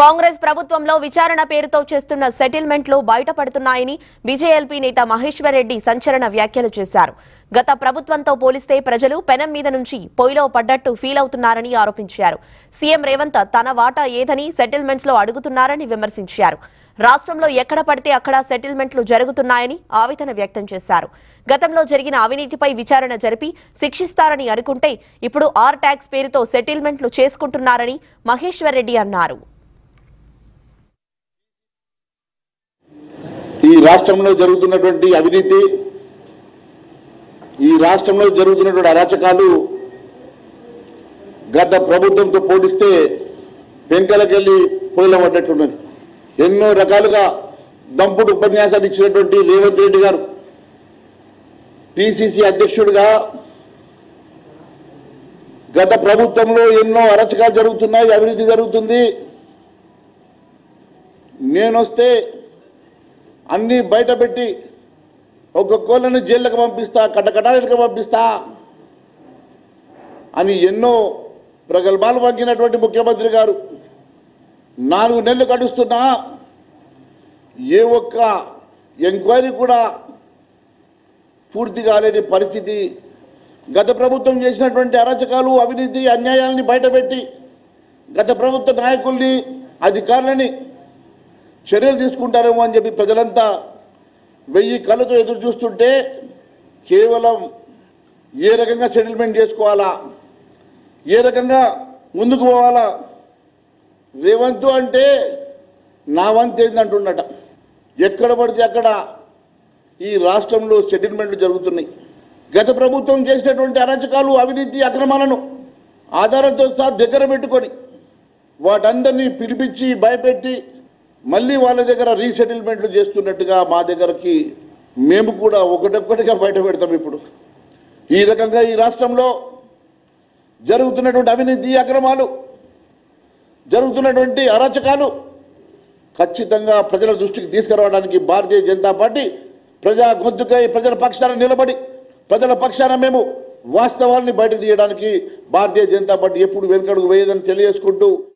కాంగ్రెస్ ప్రభుత్వంలో విచారణ పేరుతో చేస్తున్న సెటిల్మెంట్లు బయటపడుతున్నాయని బీజేఎల్పీ నేత మహేశ్వర్ రెడ్డి సంచలన వ్యాఖ్యలు చేశారు గత ప్రభుత్వంతో పోలిస్తే ప్రజలు పెనం మీద నుంచి పొయ్యిలో పడ్డట్టు ఫీల్ అవుతున్నారని ఆరోపించారు సీఎం రేవంత్ తన వాటా ఏదని సెటిల్మెంట్స్ లో అడుగుతున్నారని విమర్శించారు రాష్ట్రంలో ఎక్కడ పడితే అక్కడ సెటిల్మెంట్లు జరుగుతున్నాయని ఆవేదన వ్యక్తం చేశారు గతంలో జరిగిన అవినీతిపై విచారణ జరిపి శిక్షిస్తారని అనుకుంటే ఇప్పుడు ఆర్ ట్యాక్స్ పేరుతో సెటిల్మెంట్లు చేసుకుంటున్నారని మహేశ్వర్ రెడ్డి అన్నారు ఈ రాష్ట్రంలో జరుగుతున్నటువంటి అవినీతి ఈ రాష్ట్రంలో జరుగుతున్నటువంటి అరాచకాలు గత ప్రభుత్వంతో పోలిస్తే పెంకలకెళ్ళి పొయ్యిలో పడ్డట్టున్నది ఎన్నో రకాలుగా దంపుడు ఉపన్యాసాలు ఇచ్చినటువంటి రేవంత్ రెడ్డి గారు పిసిసి అధ్యక్షుడిగా గత ప్రభుత్వంలో ఎన్నో అరచకాలు జరుగుతున్నాయి అవినీతి జరుగుతుంది నేనొస్తే అన్నీ బయట పెట్టి ఒక్కొక్కళ్ళని జైళ్ళకి పంపిస్తా కట్టకటాలకు పంపిస్తా అని ఎన్నో ప్రగల్భాలు పంకినటువంటి ముఖ్యమంత్రి గారు నాలుగు నెలలు గడుస్తున్నా ఏ ఒక్క ఎంక్వైరీ కూడా పూర్తి కాలేని పరిస్థితి గత ప్రభుత్వం చేసినటువంటి అరాచకాలు అవినీతి అన్యాయాలని బయటపెట్టి గత ప్రభుత్వ నాయకుల్ని అధికారులని చర్యలు తీసుకుంటారేమో అని చెప్పి ప్రజలంతా వెయ్యి కళ్ళతో ఎదురు చూస్తుంటే కేవలం ఏ రకంగా సెటిల్మెంట్ చేసుకోవాలా ఏ రకంగా ముందుకు పోవాలా రేవంతు అంటే నా వంతు ఏందంటున్నట ఎక్కడ పడితే అక్కడ ఈ రాష్ట్రంలో సెటిల్మెంట్లు జరుగుతున్నాయి గత ప్రభుత్వం చేసినటువంటి అరాచకాలు అవినీతి అక్రమాలను ఆధారంతో సహా దగ్గర పెట్టుకొని వాటందరినీ పిలిపించి భయపెట్టి మళ్ళీ వాళ్ళ దగ్గర రీసెటిల్మెంట్లు చేస్తున్నట్టుగా మా దగ్గరకి మేము కూడా ఒకటొక్కటిగా బయట పెడతాం ఇప్పుడు ఈ రకంగా ఈ రాష్ట్రంలో జరుగుతున్నటువంటి అవినీతి అక్రమాలు జరుగుతున్నటువంటి అరాచకాలు ఖచ్చితంగా ప్రజల దృష్టికి తీసుకురావడానికి భారతీయ జనతా పార్టీ ప్రజా గొంతుకై ప్రజల పక్షాన నిలబడి ప్రజల పక్షాన మేము వాస్తవాల్ని బయటకు తీయడానికి భారతీయ జనతా పార్టీ ఎప్పుడు వెనుకడుగు వేయదని తెలియజేసుకుంటూ